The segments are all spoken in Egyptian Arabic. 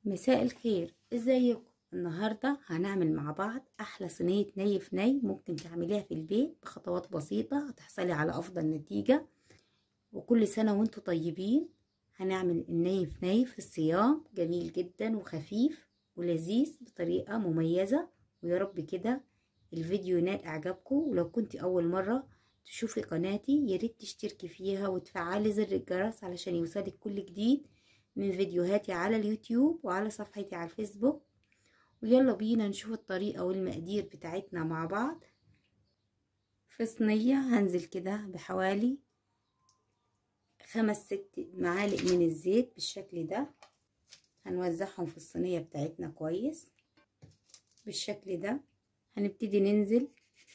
مساء الخير ازيكم النهاردة هنعمل مع بعض احلى صينية ني في ني ممكن تعمليها في البيت بخطوات بسيطة هتحصلي على افضل نتيجة وكل سنة وانتم طيبين هنعمل الني في ني في الصيام جميل جدا وخفيف ولذيذ بطريقة مميزة ويا رب كده الفيديو ينال اعجابكم ولو كنت اول مرة تشوفي قناتي ياريت تشتركي فيها وتفعلي زر الجرس علشان يوصلك كل جديد من فيديوهاتي على اليوتيوب وعلى صفحتي على الفيسبوك ويلا بينا نشوف الطريقة والمقادير بتاعتنا مع بعض في صينية هنزل كده بحوالي خمس ست معالق من الزيت بالشكل ده هنوزعهم في الصينية بتاعتنا كويس بالشكل ده هنبتدي ننزل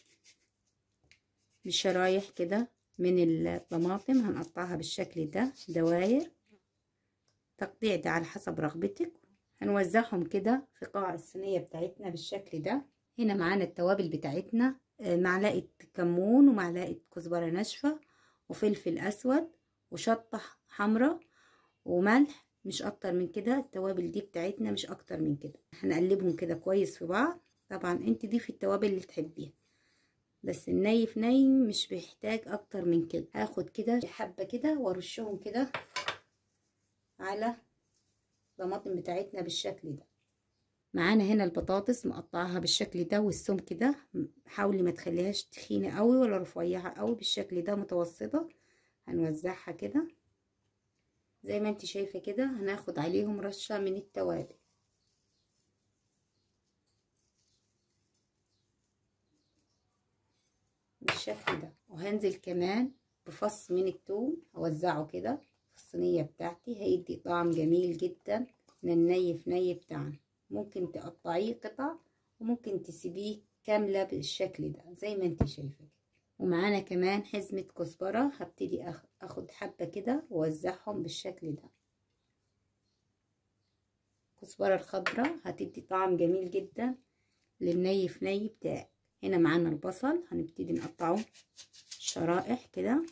بشرايح كده من الطماطم هنقطعها بالشكل ده دواير تقطيع ده على حسب رغبتك هنوزعهم كده في قاع الصينية بتاعتنا بالشكل ده هنا معانا التوابل بتاعتنا معلقة كمون ومعلقة كزبرة ناشفة وفلفل أسود وشطة حمراء وملح مش أكتر من كده التوابل دي بتاعتنا مش أكتر من كده هنقلبهم كده كويس في بعض طبعا انت ضيفي التوابل اللي تحبيها بس الني في ني مش بيحتاج أكتر من كده هاخد كده حبة كده وارشهم كده على الطماطم بتاعتنا بالشكل ده معانا هنا البطاطس مقطعها بالشكل ده والسمك ده حاولي ما تخليهاش تخينه قوي ولا رفيعه قوي بالشكل ده متوسطه هنوزعها كده زي ما انت شايفه كده هناخد عليهم رشه من التوابل بالشكل ده وهنزل كمان بفص من التوم اوزعه كده في الصينية بتاعتي هيدي طعم جميل جدا من الني في ني بتاعنا ممكن تقطعيه قطع وممكن تسيبيه كاملة بالشكل ده زي ما انت شايفة ومعانا كمان حزمة كزبرة هبتدي اخد حبة كده واوزعهم بالشكل ده الكزبرة الخضراء هتدي طعم جميل جدا للني في ني بتاعي هنا معانا البصل هنبتدي نقطعه شرائح كده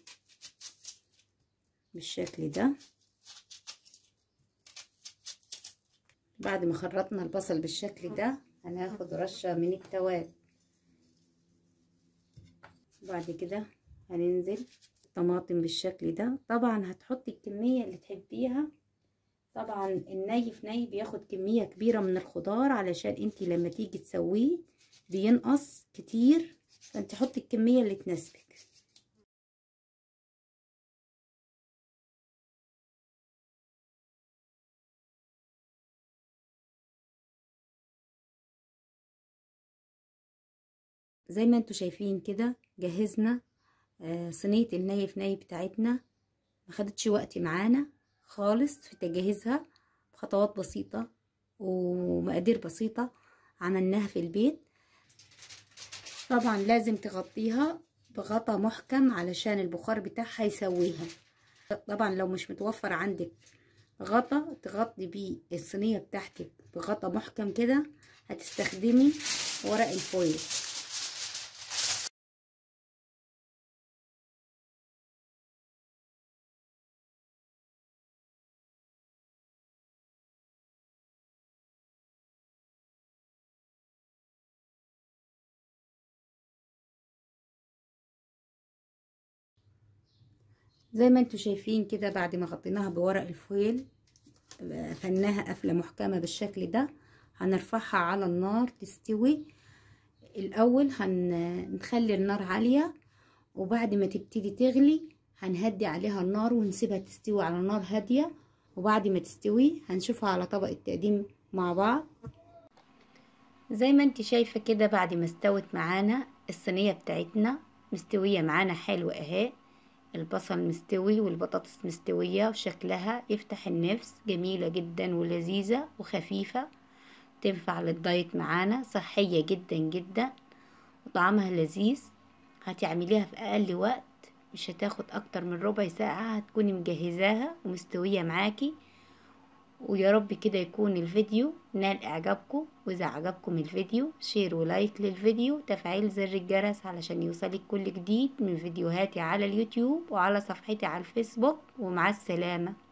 بالشكل ده بعد ما خرطنا البصل بالشكل ده هناخد رشة من التوابل بعد كده هننزل الطماطم بالشكل ده طبعا هتحطي الكمية اللي تحبيها طبعا الني في ني بياخد كمية كبيرة من الخضار علشان انتي لما تيجي تسويه بينقص كتير فانت حطي الكمية اللي تناسبك زي ما انتوا شايفين كده جهزنا آه صينية الني في ني بتاعتنا ما خدتش وقت معانا خالص في تجهيزها بخطوات بسيطة ومقادير بسيطة عملناها في البيت طبعا لازم تغطيها بغطا محكم علشان البخار بتاعها يسويها طبعا لو مش متوفر عندك غطا تغطي بيه الصينية بتاعتك بغطا محكم كده هتستخدمي ورق الفويل زي ما انتوا شايفين كده بعد ما غطيناها بورق الفويل قفلناها قفله محكمه بالشكل ده هنرفعها على النار تستوي الاول هنخلي النار عاليه وبعد ما تبتدي تغلي هنهدي عليها النار ونسيبها تستوي على نار هاديه وبعد ما تستوي هنشوفها على طبق التقديم مع بعض زي ما انت شايفه كده بعد ما استوت معانا الصينيه بتاعتنا مستويه معانا حلوه اهي البصل مستوي والبطاطس مستوية وشكلها يفتح النفس جميلة جدا ولذيذة وخفيفة تنفع للدايت معانا صحية جدا جدا وطعمها لذيذ هتعمليها في أقل وقت مش هتاخد أكتر من ربع ساعة هتكوني مجهزاها ومستوية معاكي ويا رب كده يكون الفيديو نال اعجابكم واذا عجبكم الفيديو شير ولايك للفيديو تفعيل زر الجرس علشان يوصلك كل جديد من فيديوهاتي على اليوتيوب وعلى صفحتي على الفيسبوك ومع السلامه